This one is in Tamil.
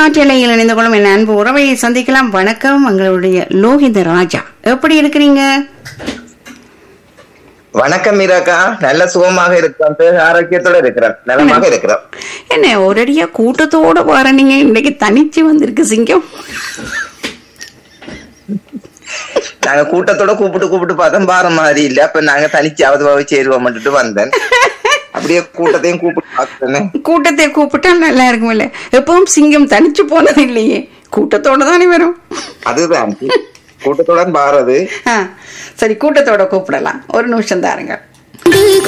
காற்றலையில் இணைந்து கொள்ளும் என் அன்பு உறவை சந்திக்கலாம் வணக்கம் எங்களுடைய லோகித ராஜா எப்படி இருக்கிறீங்க வணக்கம் மீராக்கா நல்ல சுகமாக இருக்கிறோம் பேர் ஆரோக்கியத்தோட இருக்கிறோம் நலமாக இருக்கிறோம் என்ன ஒரடியா கூட்டத்தோட வர நீங்க இன்னைக்கு தனிச்சு வந்திருக்கு சிங்கம் நாங்க கூட்டத்தோட கூப்பிட்டு கூப்பிட்டு பார்த்தோம் பார மாதிரி இல்ல அப்ப நாங்க தனிச்சாவது போய் சேருவோம்ட்டு வந்தேன் அப்படியே கூட்டத்தையும் கூப்பிட்டு பார்த்தேன் கூட்டத்தை கூப்பிட்டா நல்லா இருக்கும்ல எப்பவும் சிங்கம் தனிச்சு போனது இல்லையே கூட்டத்தோட தானே வரும் அதுதான் கூட்டத்தோட பாரது ஆ, சரி கூட்டத்தோட கூப்பிடலாம் ஒரு நிமிஷம் தாருங்க